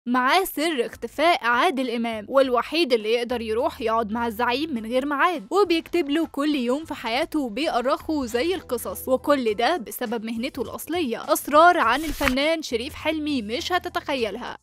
معاه سر اختفاء عادل إمام والوحيد اللي يقدر يروح يقعد مع الزعيم من غير ميعاد وبيكتب له كل يوم في حياته وبيأرخه زي القصص وكل ده بسبب مهنته الأصلية أسرار عن الفنان شريف حلمي مش هتتخيلها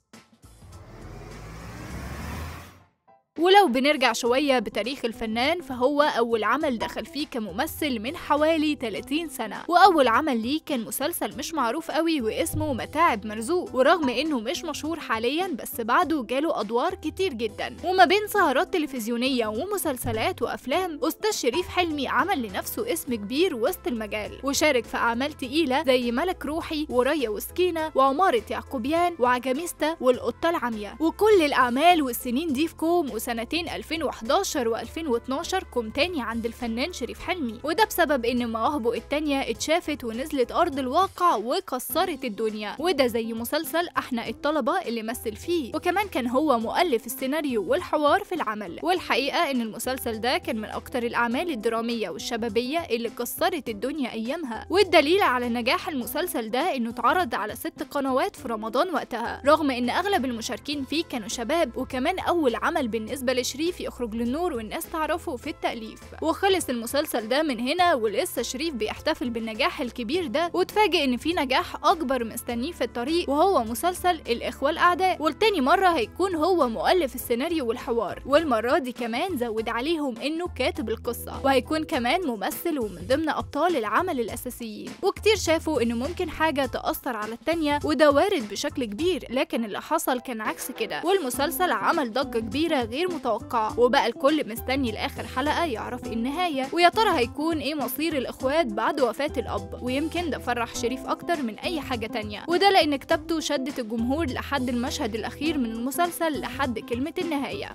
ولو بنرجع شوية بتاريخ الفنان فهو أول عمل دخل فيه كممثل من حوالي 30 سنة وأول عمل ليه كان مسلسل مش معروف قوي واسمه متاعب مرزوق ورغم إنه مش مشهور حاليا بس بعده جاله أدوار كتير جدا وما بين سهرات تلفزيونية ومسلسلات وأفلام أستاذ شريف حلمي عمل لنفسه اسم كبير وسط المجال وشارك في أعمال تقيلة زي ملك روحي وريا وسكينة وعمارة يعقوبيان وعجميستا والقطة العمياء وكل الأعمال والسنين دي في كوم سنتين 2011 و2012 كوم تاني عند الفنان شريف حلمي وده بسبب ان مواهبه التانية اتشافت ونزلت ارض الواقع وكسرت الدنيا وده زي مسلسل احنا الطلبة اللي مثل فيه وكمان كان هو مؤلف السيناريو والحوار في العمل والحقيقة ان المسلسل ده كان من اكتر الاعمال الدرامية والشبابية اللي كسرت الدنيا ايامها والدليل على نجاح المسلسل ده انه اتعرض على ست قنوات في رمضان وقتها رغم ان اغلب المشاركين فيه كانوا شباب وكمان اول عمل بالنسبة بالنسبة لشريف يخرج للنور والناس تعرفه في التأليف وخلص المسلسل ده من هنا ولسه شريف بيحتفل بالنجاح الكبير ده وتفاجئ ان في نجاح اكبر مستنيه في الطريق وهو مسلسل الاخوة الاعداء والتاني مرة هيكون هو مؤلف السيناريو والحوار والمرة دي كمان زود عليهم انه كاتب القصة وهيكون كمان ممثل ومن ضمن ابطال العمل الاساسيين وكتير شافوا انه ممكن حاجة تأثر على التانية وده وارد بشكل كبير لكن اللي حصل كان عكس كده والمسلسل عمل ضجة كبيرة غير متوقعة وبقى الكل مستني لآخر حلقة يعرف النهاية ويا ترى هيكون ايه مصير الإخوات بعد وفاة الأب ويمكن ده فرح شريف أكتر من أي حاجة تانية وده لأن كتابته شدت الجمهور لحد المشهد الأخير من المسلسل لحد كلمة النهاية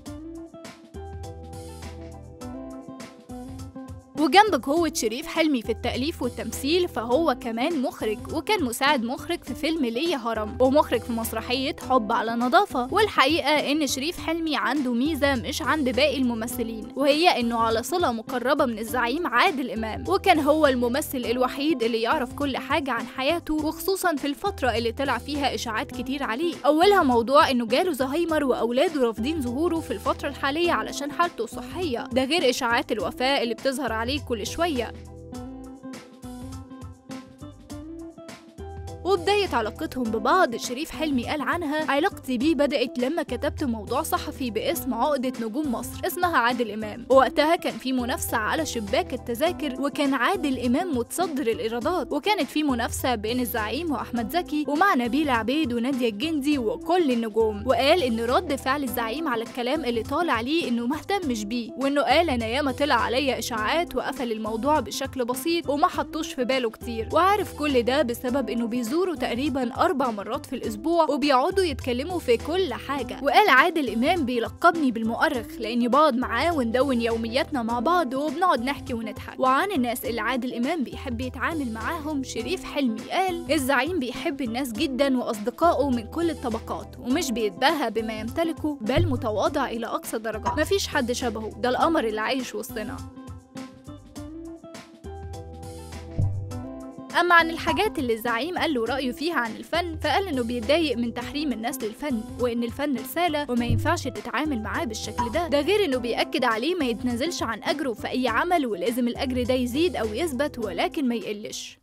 وجنب قوة شريف حلمي في التأليف والتمثيل فهو كمان مخرج وكان مساعد مخرج في فيلم ليا هرم ومخرج في مسرحية حب على نظافة والحقيقة إن شريف حلمي عنده ميزة مش عند باقي الممثلين وهي إنه على صلة مقربة من الزعيم عادل إمام وكان هو الممثل الوحيد اللي يعرف كل حاجة عن حياته وخصوصا في الفترة اللي طلع فيها إشاعات كتير عليه أولها موضوع إنه جاله زهايمر وأولاده رافضين ظهوره في الفترة الحالية علشان حالته الصحية ده غير إشاعات الوفاة اللي بتظهر عليه كل شوية وبداية علاقتهم ببعض شريف حلمي قال عنها علاقتي بيه بدأت لما كتبت موضوع صحفي باسم عقدة نجوم مصر اسمها عادل إمام ووقتها كان في منافسة على شباك التذاكر وكان عادل إمام متصدر الإيرادات وكانت في منافسة بين الزعيم وأحمد زكي ومع نبيل عبيد ونادية الجندي وكل النجوم وقال إن رد فعل الزعيم على الكلام اللي طالع ليه إنه مهتمش بيه وإنه قال أنا ياما طلع عليا إشاعات وقفل الموضوع بشكل بسيط وما حطوش في باله كتير وعارف كل ده بسبب إنه بيزور بيزوروا تقريبا أربع مرات في الأسبوع وبيقعدوا يتكلموا في كل حاجة وقال عادل إمام بيلقبني بالمؤرخ لأني بقعد معاه وندون يومياتنا مع بعض وبنقعد نحكي ونضحك وعن الناس اللي عادل إمام بيحب يتعامل معاهم شريف حلمي قال الزعيم بيحب الناس جدا وأصدقائه من كل الطبقات ومش بيتباهى بما يمتلكه بل متواضع إلى أقصى درجة مفيش حد شبهه ده القمر اللي عايش وسطنا أما عن الحاجات اللي الزعيم قال له رأيه فيها عن الفن فقال إنه بيتضايق من تحريم الناس للفن وإن الفن رسالة وما ينفعش تتعامل معاه بالشكل ده ده غير إنه بيأكد عليه ما يتنازلش عن أجره في أي عمل ولازم الأجر ده يزيد أو يثبت ولكن ما يقلش